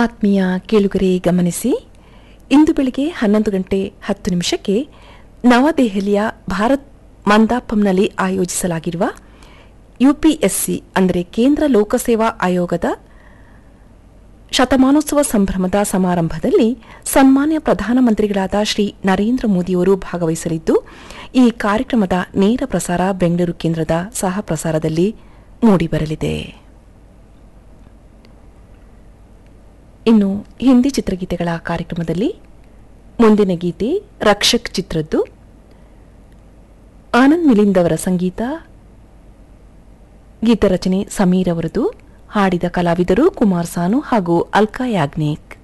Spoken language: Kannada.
ಆತ್ಮೀಯ ಕೇಳುಗರೆ ಗಮನಿಸಿ ಇಂದು ಬೆಳಿಗ್ಗೆ ಹನ್ನೊಂದು ಗಂಟೆ ಹತ್ತು ನಿಮಿಷಕ್ಕೆ ನವದೆಹಲಿಯ ಭಾರತ್ ಮಂದಾಪಂನಲ್ಲಿ ಆಯೋಜಿಸಲಾಗಿರುವ ಯುಪಿಎಸ್ಸಿ ಅಂದರೆ ಕೇಂದ್ರ ಲೋಕಸೇವಾ ಆಯೋಗದ ಶತಮಾನೋತ್ಸವ ಸಂಭ್ರಮದ ಸಮಾರಂಭದಲ್ಲಿ ಸನ್ಮಾನ್ಯ ಪ್ರಧಾನಮಂತ್ರಿಗಳಾದ ಶ್ರೀ ನರೇಂದ್ರ ಮೋದಿಯವರು ಭಾಗವಹಿಸಲಿದ್ದು ಈ ಕಾರ್ಯಕ್ರಮದ ನೇರ ಪ್ರಸಾರ ಬೆಂಗಳೂರು ಕೇಂದ್ರದ ಸಹ ಪ್ರಸಾರದಲ್ಲಿ ಮೂಡಿಬರಲಿದೆ ಇನ್ನು ಹಿಂದಿ ಚಿತ್ರಗೀತೆಗಳ ಕಾರ್ಯಕ್ರಮದಲ್ಲಿ ಮುಂದಿನ ಗೀತೆ ರಕ್ಷಕ್ ಚಿತ್ರದ್ದು ಆನಂದ್ ಮಿಲಿಂದ್ ಅವರ ಸಂಗೀತ ಗೀತರಚನೆ ಸಮೀರ್ ಅವರದು ಹಾಡಿದ ಕಲಾವಿದರು ಕುಮಾರ್ ಸಾನು ಹಾಗೂ ಅಲ್ಕಾ ಯಾಗ್ನೇಕ್